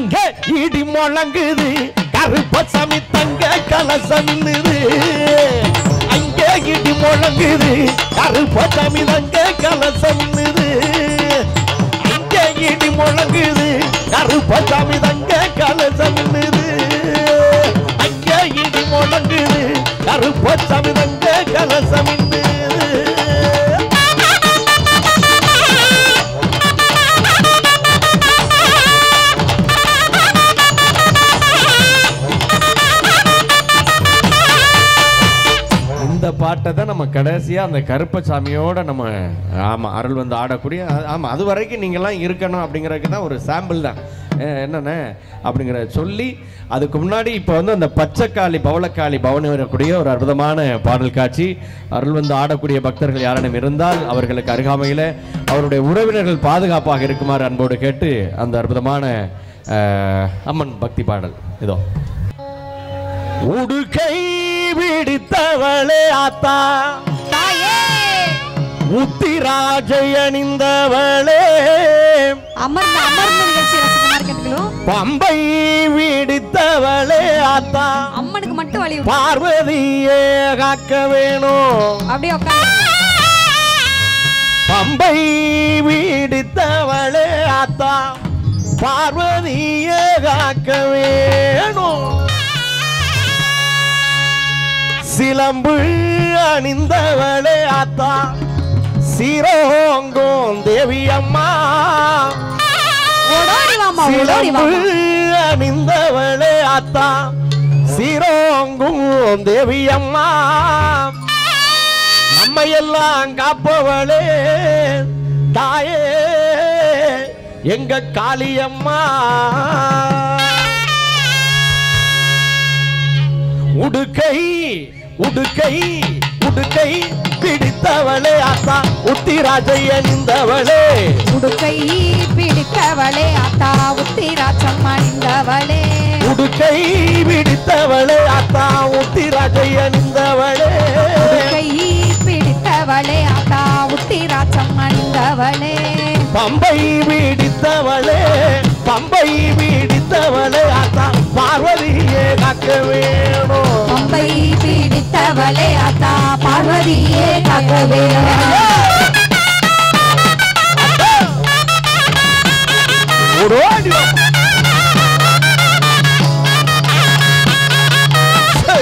அங்க இடி முழங்குது கருப்பசாமி தங்க கலசம் நின்னுது அங்க இடி முழங்குது கருப்பசாமி தங்க கலசம் நின்னுது அங்க இடி முழங்குது கருப்பசாமி தங்க கலசம் நின்னுது அங்க இடி முழங்குது கருப்பசாமி தங்க கலசம் நின்னுது இந்த பாட்டை தான் நம்ம கடைசியா அந்த கருப்பசாமியோட நம்ம ஆமா அருள் வந்து ஆடக்கூடிய அ- ஆமா அது வரைக்கும் நீங்கெல்லாம் இருக்கணும் அப்படிங்கறதுக்கு தான் ஒரு சாம்பிள் தான் அஹ் என்னண்ணே அப்படிங்கிற சொல்லி அதுக்கு முன்னாடி இப்போ வந்து அந்த பச்சைக்காளி பவளக்காளி பவனி வரக்கூடிய ஒரு அற்புதமான பாடல் காட்சி அருள் வந்து ஆடக்கூடிய பக்தர்கள் யாரிடம் இருந்தால் அவர்களுக்கு அருகாமையில் அவருடைய உறவினர்கள் பாதுகாப்பாக இருக்குமாறு அன்போடு கேட்டு அந்த அற்புதமான அஹ், அம்மன் பக்தி பாடல் இதோ உடுக்கை பிடித்தவளே ஆத்தா தாயே முத்திராஜை அணிந்தவளே அமர்ந்து அமர்ந்து நிகழ்ச்சி ரசிக்குமாறு கேட்டுக்கிறோம் பம்பை விடித்தவளே ஆத்தா அம்மனுக்கு மட்டும் வழி விட்டு பார்வதியே காக்க வேணும் அப்படியே உட்காந்து பம்பை விடித்தவளே ஆத்தா பார்வதியே காக்க வேணும் சிலம்பு அணிந்தவளே ஆத்தா சிரோங்கும் தேவி அம்மா ஓடோடி வாமா ஓடோடி சிலம்பு வாமா அணிந்தவளே ஆத்தா சிரோங்கும் தேவி அம்மா நம்ம எல்லாம் காப்பவளே தாயே எங்க காளியம்மா உடுக்கை உடுக்கை உடுக்கை பிடித்தவளே ஆத்தா உத்திராஜை அணிந்தவளே உடுக்கை பிடித்தவளே அத்தா உத்திராட்சம் அணிந்தவளே உடுக்கை பிடித்தவளே ஆத்தா உத்திராஜை அணிந்தவளே உடுக்கை பிடித்தவளே அத்தா உத்திராட்சம் அணிந்தவளே பம்பை பிடித்தவளே பம்பை பிடித்தவளே ஆத்தா பார்வதியே காக்க வேணும் பம்பை பிடித்தவளே அத்தா பார்வதியே காக்கவே ஓடோடி வா. சே.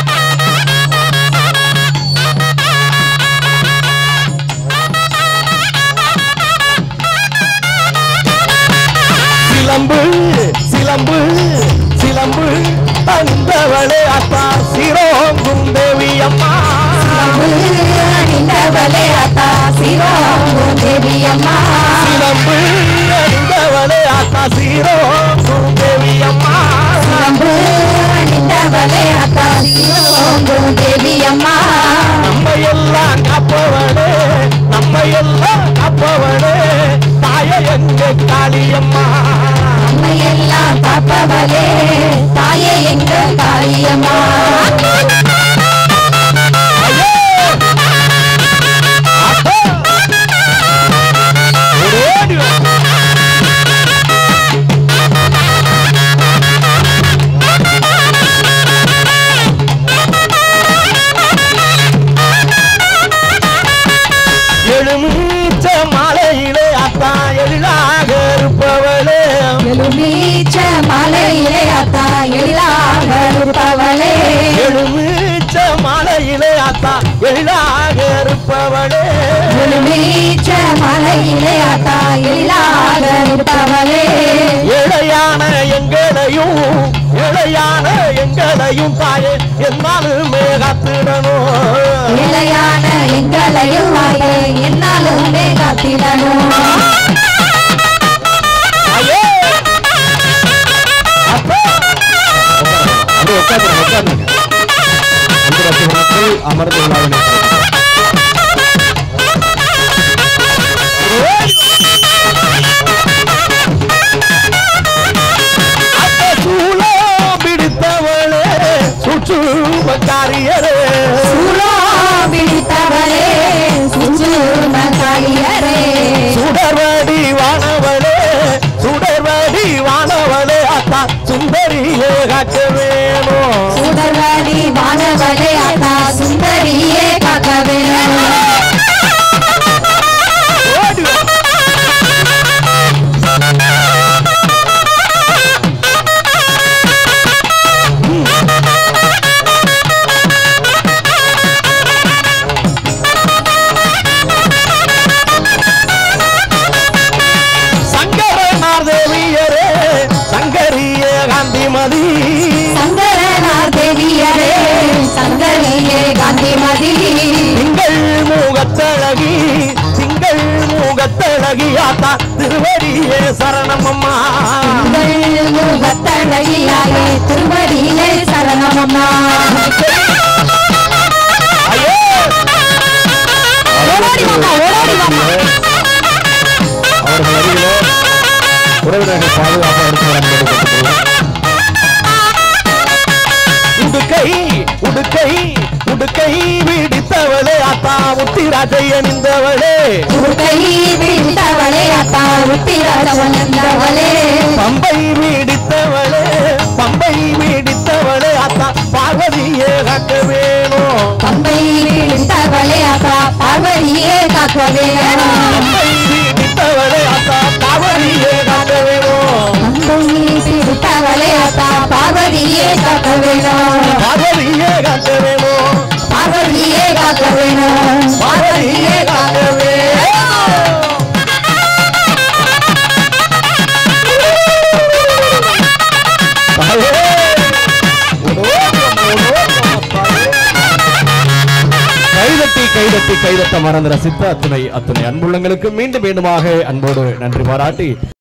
சிலம்பு சிலம்பு சிலம்பு தந்தவளே அத்தா சிரோங்கும் தேவி அம்மா அணிந்தவளே அத்தா சிரோங்கும் தேவி அம்மா சிலம்பு அணிந்தவளே அத்தா சிரோங்கும் தேவி அம்மா சிலம்பு அணிந்தவளே அத்தா சிரோங்கும் தேவி அம்மா நம்ம எல்லாம் காப்பவளே நம்ம எல்லாம் காப்பவளே தாய எங்க காளியம்மா நம்மை எல்லாம் காப்பவளே தாயே எங்க காளியம்மா ஐயே! அப்பா! ஓடோடி வா. எழுமீச்ச மாலையிலே அத்தா எழிலாக இருப்பவளே எழுமீச்ச மலையிலே அத்தா எழிலாக இருப்பவளே எழுமீச்ச மாலையிலே அத்தா எழிலாக இருப்பவளே எழுமீச்ச மலையிலே அத்தா எழிலாக இருப்பவளே இளையான எங்களையும் இளையான எங்களையும் தாயே என்னாலுமே காத்திடணும் நிலையான எங்களையும் வாயே என்னாலுமே காத்திடணும் ஐயே! அப்பா! அப்படியே உட்காருங்க, உட்காருங்க. அன்பு ரசிக மக்கள் அமர்ந்து விழாவினை அத்த சூலம் பிடித்தவளே சுற்றுமக்காரியரே சூலோ பிடித்தவளே சுற்றுமக்காரியரே சுடர்வடி வானவளே சுடர்வடி வானவளே மதி திங்கள் மூகத்தழகி திங்கள் மூகத்தழகி ஆத்தா திருவடியே சரணம் அம்மா உங்கள் முகத்தழகியாலே திருவடியிலே சரணமம்மா ஐயோ! ஓடோடி வாம்மா, ஓடோடி வாம்மா. அவர்கள் அருகிலே உறவினர்கள் பாதுகாப்பாக இருக்கிறார் உடுக்கை உடுக்கை உடுக்கை விடித்தவளே அத்தா முத்திராஜை அணிந்தவளே உடுக்கை விழித்தவளே அத்தா உத்திராஜவன் என்றவளே பம்பை விடித்தவளே பம்பை விடித்தவளே அத்தா பார்வதியே காக்க வேணும் பம்பை விழித்தவளே அத்தா பார்வதியே காக்க வேணும் பம்பை விடித்தவளே அத்தா பார்வதியே காக்க வேணும் பம்பை விழித்தவளே அத்தா பார்வதியே காக்க வேணும் பார்வதியே காக்க வேணும் பார்வதியே காக்க வேணும் பார்வதியே காக்க வேணும் தாயே, உலோகம், உலோகம், தாயே. கைதட்டி கைதட்டி கைதட்ட மறந்து ரசித்த அத்துணை அத்துணை அன்புள்ளங்களுக்கு மீண்டும் மீண்டுமாக அன்போடு நன்றி பாராட்டி